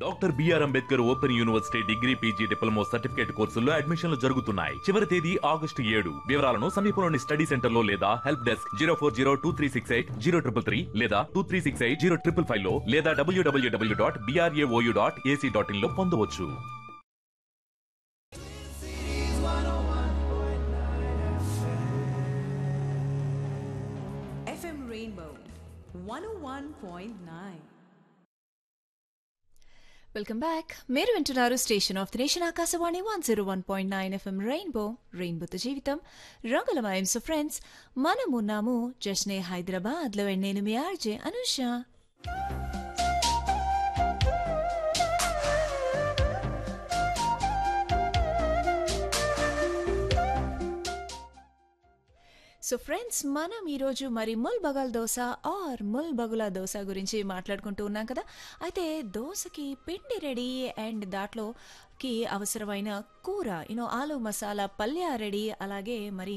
Doctor B R Ambedkar open university degree PG diploma certificate కోర్సుల్లో అడ్మిషన్లు జరుగుతున్నాయి చివరి తేదీ ఆగస్టు ఏడు వివరాలను సమీపంలోని స్టడీ సెంటర్ లో లేదా help desk zero four zero two three six eight zero triple three లేదా two three six eight zero triple five లో లేదా డబ్ల్యూడబ్ల్యూడబ్ల్యూ dot BRAOU dot AC dot in లో పొందవచ్చు FM Rainbow 101.9. వెల్కమ్ బ్యాక్ మీరు వింటున్నారు station of the nation Akashvani one zero one point nine FM Rainbow రెయిన్బోతో జీవితం రంగులమయం సో ఫ్రెండ్స్ మనం ఉన్నాము జస్నే హైదరాబాద్లో అండ్ నేను మీ ఆర్జే అనుష సో ఫ్రెండ్స్ మనం ఈరోజు మరి Mulbagal dosa or Mulbagal dosa గురించి మాట్లాడుకుంటూ ఉన్నాం కదా అయితే దోశకి పిండి రెడీ అండ్ దాంట్లోకి అవసరమైన కూర యూనో ఆలు మసాలా పల్య రెడీ అలాగే మరి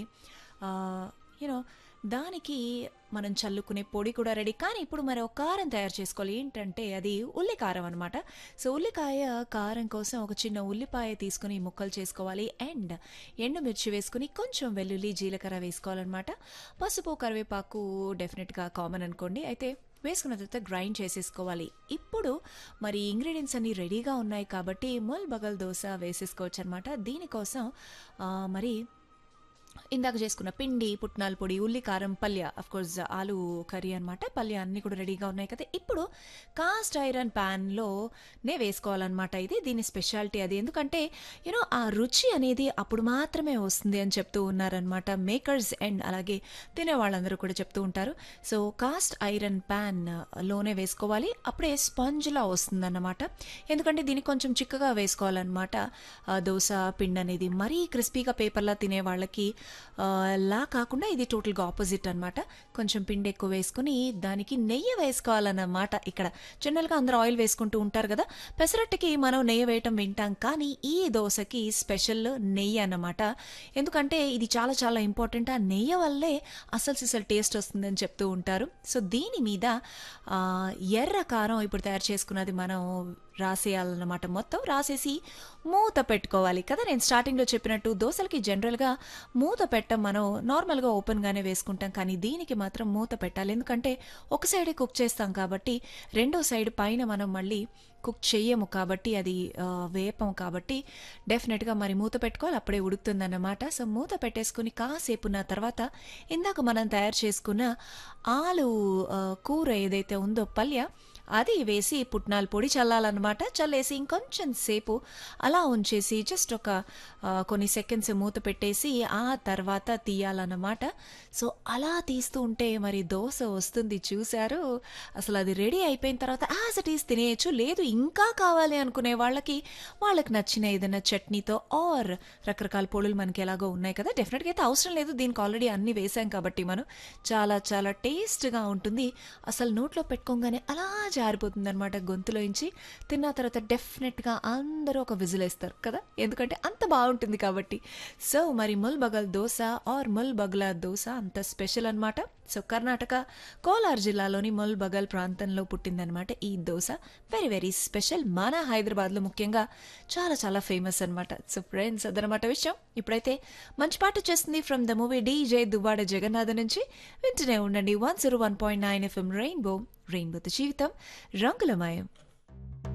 యూనో దానికి మనం చల్లుకునే పొడి కూడా రెడీ కానీ ఇప్పుడు మరి ఒక కారం తయారు చేసుకోవాలి ఏంటంటే అది ఉల్లి కారం అనమాట సో ఉల్లికాయ కారం కోసం ఒక చిన్న ఉల్లిపాయ తీసుకుని ముక్కలు చేసుకోవాలి అండ్ ఎండుమిర్చి వేసుకుని కొంచెం వెల్లుల్లి జీలకర్ర వేసుకోవాలన్నమాట పసుపు కరివేపాకు డెఫినెట్గా కామన్ అనుకోండి అయితే వేసుకున్న తర్వాత గ్రైండ్ చేసేసుకోవాలి ఇప్పుడు మరి ఇంగ్రీడియంట్స్ అన్నీ రెడీగా ఉన్నాయి కాబట్టి ముల్ బగల్ దోశ వేసేసుకోవచ్చు అనమాట దీనికోసం ఆ, మరి ఇందాక చేసుకున్న పిండి పుట్నాల పొడి ఉల్లి కారం పల్య అఫ్ కోర్స్ ఆలు కర్రీ అనమాట పల్య అన్నీ కూడా రెడీగా ఉన్నాయి కదా ఇప్పుడు కాస్ట్ ఐరన్ ప్యాన్లో నే వేసుకోవాలన్నమాట ఇది దీని స్పెషాలిటీ అది ఎందుకంటే యూనో ఆ రుచి అనేది అప్పుడు మాత్రమే వస్తుంది అని చెప్తూ ఉన్నారనమాట మేకర్స్ అండ్ అలాగే తినే వాళ్ళందరూ కూడా చెప్తూ ఉంటారు సో కాస్ట్ ఐరన్ ప్యాన్ లోనే వేసుకోవాలి అప్పుడే స్పంజ్లా వస్తుందన్నమాట ఎందుకంటే దీనికి కొంచెం చిక్కగా వేసుకోవాలన్నమాట ఆ దోశ పిండి అనేది మరీ క్రిస్పీగా పేపర్లా తినే వాళ్ళకి ఆ, లా కాకుండా ఇది టోటల్గా ఆపోజిట్ అనమాట కొంచెం పిండి ఎక్కువ వేసుకుని దానికి నెయ్యి వేసుకోవాలన్నమాట ఇక్కడ జనరల్గా అందరూ ఆయిల్ వేసుకుంటూ ఉంటారు కదా పెసరట్టుకి మనం నెయ్యి వేయటం వింటాం కానీ ఈ దోశకి స్పెషల్ నెయ్యి అన్నమాట ఎందుకంటే ఇది చాలా చాలా ఇంపార్టెంట్ ఆ నెయ్యి వల్లే అసలు సిసలు టేస్ట్ వస్తుందని చెప్తూ ఉంటారు సో దీని మీద ఆ, ఎర్ర కారం ఇప్పుడు తయారు చేసుకున్నది మనం రాసేయాలన్నమాట మొత్తం రాసేసి మూత పెట్టుకోవాలి కదా నేను స్టార్టింగ్లో చెప్పినట్టు దోశలకి జనరల్గా మూత పెట్టం మనం నార్మల్గా ఓపెన్గానే వేసుకుంటాం కానీ దీనికి మాత్రం మూత పెట్టాలి ఎందుకంటే ఒక సైడే కుక్ చేస్తాం కాబట్టి రెండో సైడ్ పైన మనం మళ్ళీ కుక్ చెయ్యము కాబట్టి అది ఆ, వేపం కాబట్టి డెఫినెట్గా మరి మూత పెట్టుకోవాలి అప్పుడే ఉడుకుతుందన్నమాట సో మూత పెట్టేసుకుని కాసేపు ఉన్న తర్వాత ఇందాక మనం తయారు చేసుకున్న ఆలు ఆ, కూర ఏదైతే ఉందో పల్య అది వేసి పుట్నాల పొడి చల్లాలన్నమాట చల్లేసి ఇంకొంచెం సేపు అలా ఉంచేసి జస్ట్ ఒక ఆ, కొన్ని సెకండ్స్ మూత పెట్టేసి ఆ తర్వాత తీయాలన్నమాట సో అలా తీస్తూ ఉంటే మరి దోశ వస్తుంది చూశారు అసలు అది రెడీ అయిపోయిన తర్వాత యాజ్ ఇట్ ఈస్ తినేయచ్చు లేదు ఇంకా కావాలి అనుకునే వాళ్ళకి వాళ్ళకి నచ్చిన ఏదైనా చట్నీతో ఆర్ రకరకాల పొడులు మనకి ఎలాగో ఉన్నాయి కదా డెఫినెట్గా అయితే అవసరం లేదు దీనికి ఆల్రెడీ అన్ని వేసాం కాబట్టి మనం చాలా చాలా టేస్ట్గా ఉంటుంది అసలు నోట్లో పెట్టుకోగానే అలా జారిపోతుంది అనమాట గొంతులోంచి తిన్న తర్వాత డెఫినెట్గా అందరూ ఒక విజిల్ వేస్తారు కదా ఎందుకంటే అంత బాగుంటుంది కాబట్టి సో మరి Mulbagal dosa or Mulbagal dosa అంత స్పెషల్ అన్నమాట సో కర్ణాటక కోలార్ జిల్లాలోని ముల్ బగల్ ప్రాంతంలో పుట్టిందనమాట ఈ దోశ వెరీ వెరీ స్పెషల్ మన హైదరాబాద్లో ముఖ్యంగా చాలా చాలా ఫేమస్ అన్నమాట సో ఫ్రెండ్స్ అదనమాట విషయం ఇప్పుడైతే మంచి పాట వచ్చేస్తుంది from the movie DJ Duvvada Jagannath నుంచి వింటూనే ఉండండి one zero one point nine FM Rainbow రెయిన్బోతో జీవితం రంగులమయం